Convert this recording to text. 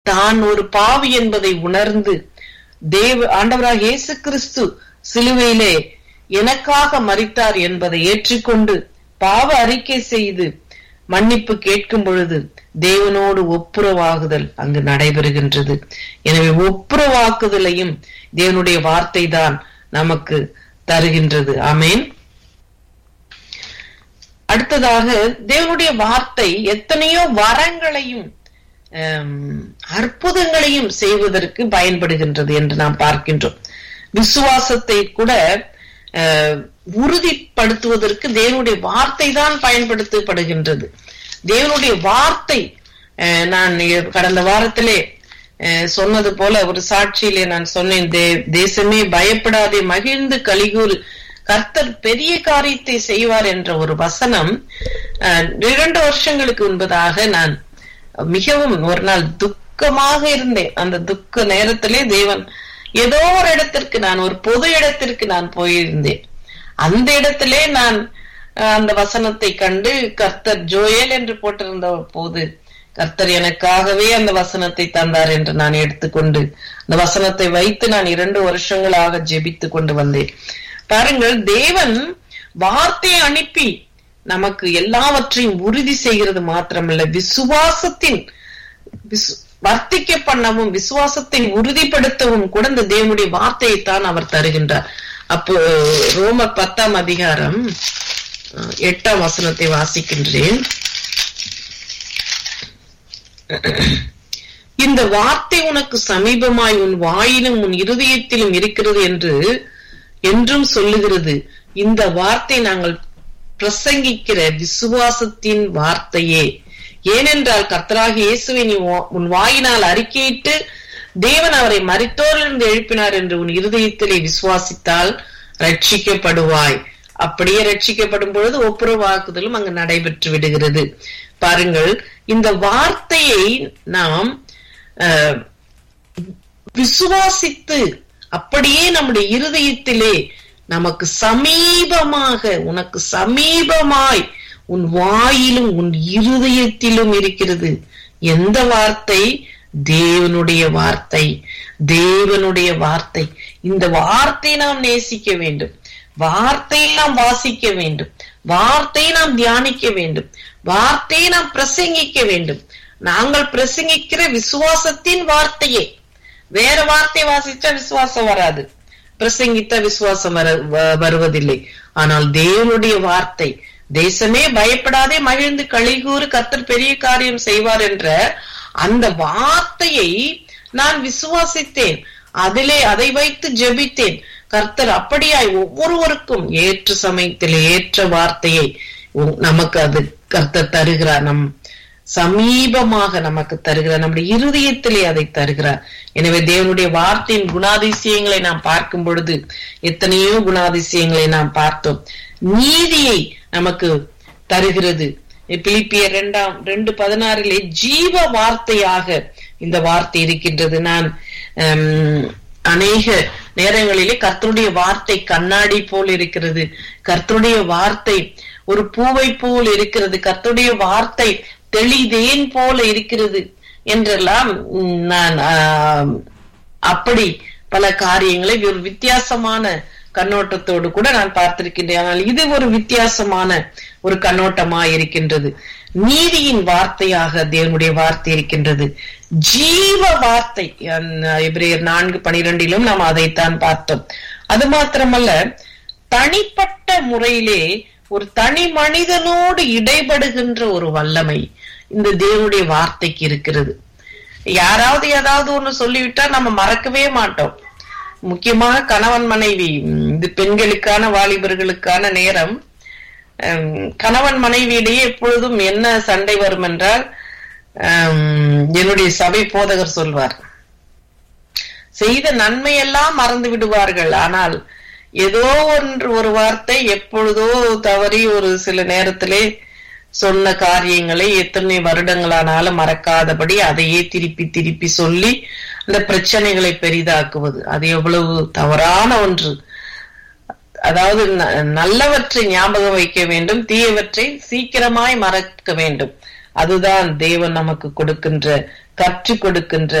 தான் ஒரு பாவி என்பதை உணர்ந்து தேவ ஆண்டவராக இயேசு கிறிஸ்து சிலுவையிலே எனக்காக மரித்தார் என்பதை ஏற்றுக்கொண்டு பாவ அறிக்கை செய்து மன்னிப்பு கேட்கும் பொழுது தேவனோடு ஒப்புரவாகுதல் அங்கு நடைபெறுகின்றது எனவே ஒப்புரவாக்குதலையும் தேவனுடைய வார்த்தை தான் நமக்கு தருகின்றது ஆமேன் அடுத்ததாக தேவனுடைய வார்த்தை எத்தனையோ வரங்களையும் அற்புதங்களையும் செய்வதற்கு பயன்படுகின்றது என்று நாம் பார்க்கின்றோம் விசுவாசத்தை கூட உறுதிப்படுத்துவதற்கு தேவனுடைய வார்த்தை தான் பயன்படுத்தப்படுகின்றது தேவனுடைய வார்த்தை நான் கடந்த வாரத்திலே சொன்னது போல ஒரு சாட்சியிலே நான் சொன்னேன் தேசமே பயப்படாதே மகிழ்ந்து கலிகூர் கர்த்தர் பெரிய காரியத்தை செய்வார் என்ற ஒரு வசனம் இரண்டு வருஷங்களுக்கு முன்பதாக நான் மிகவும் ஒரு நாள் துக்கமாக இருந்தேன் அந்த துக்க நேரத்திலே தேவன் ஏதோ ஒரு இடத்திற்கு நான் ஒரு பொது இடத்திற்கு நான் போயிருந்தேன் அந்த இடத்திலே நான் அந்த வசனத்தை கண்டு கர்த்தர் ஜோயல் என்று போட்டிருந்த போது கர்த்தர் எனக்காகவே அந்த வசனத்தை தந்தார் என்று நான் எடுத்துக்கொண்டு அந்த வசனத்தை வைத்து நான் இரண்டு வருஷங்களாக ஜெபித்து கொண்டு வந்தேன் பாருங்கள் தேவன் வார்த்தை அனுப்பி நமக்கு எல்லாவற்றையும் உறுதி செய்கிறது மாத்திரமல்ல விசுவாசத்தின் வர்த்திக்க பண்ணவும் விசுவாசத்தை உறுதிப்படுத்தவும் கூட இந்த தேவனுடைய வார்த்தையைத்தான் அவர் தருகின்றார் அப்போ ரோமர் பத்தாம் அதிகாரம் எட்டாம் வசனத்தை வாசிக்கின்றேன் இந்த வார்த்தை உனக்கு சமீபமாய் உன் வாயிலும் உன் இருதயத்திலும் இருக்கிறது என்று என்றும் சொல்லுகிறது இந்த வார்த்தை நாங்கள் பிரசங்கிக்கிற விசுவாசத்தின் வார்த்தையே ஏனென்றால் கர்த்தராக இயேசுவை நீ உன் வாயினால் அறிக்கையிட்டு தேவன் அவரை மறித்தோரிலிருந்து எழுப்பினார் என்று உன் இருதயத்திலே விசுவாசித்தால் ரட்சிக்கப்படுவாய் அப்படியே ரட்சிக்கப்படும் பொழுது ஒப்புரவாக்குதலும் அங்கு நடைபெற்று விடுகிறது பாருங்கள் இந்த வார்த்தையை நாம் விசுவாசித்து அப்படியே நம்முடைய இருதயத்திலே நமக்கு சமீபமாக உனக்கு சமீபமாய் உன் வாயிலும் உன் இருதயத்திலும் இருக்கிறது எந்த வார்த்தை தேவனுடைய வார்த்தை தேவனுடைய வார்த்தை இந்த வார்த்தை நாம் நேசிக்க வேண்டும் வார்த்தையை நாம் வாசிக்க வேண்டும் வார்த்தையை நாம் தியானிக்க வேண்டும் வார்த்தையை நாம் பிரசங்கிக்க வேண்டும் நாங்கள் பிரசங்கிக்கிற விசுவாசத்தின் வார்த்தையே வேற வார்த்தை வாசிச்சா விசுவாசம் வராது பிரசங்கித்த விசுவாசம் வர வருவதில்லை ஆனால் தேவனுடைய வார்த்தை தேசமே பயப்படாதே மகிழ்ந்து கழிகூறு கத்தர் பெரிய காரியம் செய்வார் என்ற அந்த வார்த்தையை நான் விசுவாசித்தேன் அதிலே அதை வைத்து ஜெபித்தேன் கர்த்தர் அப்படியாய் ஒவ்வொருவருக்கும் ஏற்ற சமயத்தில் ஏற்ற வார்த்தையை நமக்கு அது கர்த்தர் தருகிறார் நம் சமீபமாக நமக்கு தருகிறார் நம்முடைய இருதயத்திலே அதை தருகிறார் எனவே தேவனுடைய வார்த்தையின் குணாதிசயங்களை நாம் பார்க்கும் பொழுது எத்தனையோ குணாதிசயங்களை நாம் பார்த்தோம் நீதியை நமக்கு தருகிறது பிலிப்பியர் இரண்டாம் ரெண்டு பதினாறிலே ஜீவ வார்த்தையாக இந்த வார்த்தை இருக்கின்றது நான் அநேக நேரங்களிலே கர்த்தருடைய வார்த்தை கண்ணாடி போல் இருக்கிறது கர்த்தருடைய வார்த்தை ஒரு பூவை போல் இருக்கிறது கர்த்தருடைய வார்த்தை தெளிதேன் போல இருக்கிறது என்றெல்லாம் நான் அப்படி பல காரியங்களை ஒரு வித்தியாசமான கண்ணோட்டத்தோடு கூட நான் பார்த்திருக்கின்றேன் ஆனால் இது ஒரு வித்தியாசமான ஒரு கண்ணோட்டமா இருக்கின்றது நீதியின் வார்த்தையாக தேவனுடைய வார்த்தை இருக்கின்றது ஜீவ வார்த்தை எபிரேயர் நான்கு பனிரெண்டிலும் நாம் அதைத்தான் பார்த்தோம் அது மாத்திரமல்ல தனிப்பட்ட முறையிலே ஒரு தனி மனிதனோடு இடைபடுகின்ற ஒரு வல்லமை இந்த தேவனுடைய வார்த்தைக்கு இருக்கிறது யாராவது ஏதாவது ஒண்ணு சொல்லிவிட்டா நம்ம மறக்கவே மாட்டோம் முக்கியமாக கணவன் மனைவி இது பெண்களுக்கான வாலிபர்களுக்கான நேரம் கணவன் மனைவியிடையே எப்பொழுதும் என்ன சண்டை வரும் என்றால் என்னுடைய சபை போதகர் சொல்வார் செய்த நன்மையெல்லாம் மறந்து விடுவார்கள் ஆனால் ஏதோ ஒன்று ஒரு வார்த்தை எப்பொழுதோ தவறி ஒரு சில நேரத்திலே சொன்ன காரியங்களை எத்தனை வருடங்களானாலும் மறக்காதபடி அதையே திருப்பி திருப்பி சொல்லி அந்த பிரச்சனைகளை பெரிதாக்குவது அது எவ்வளவு தவறான ஒன்று அதாவது நல்லவற்றை ஞாபகம் வைக்க வேண்டும் தீயவற்றை சீக்கிரமாய் மறக்க வேண்டும் அதுதான் தேவன் நமக்கு கொடுக்கின்ற கற்றுக் கொடுக்கின்ற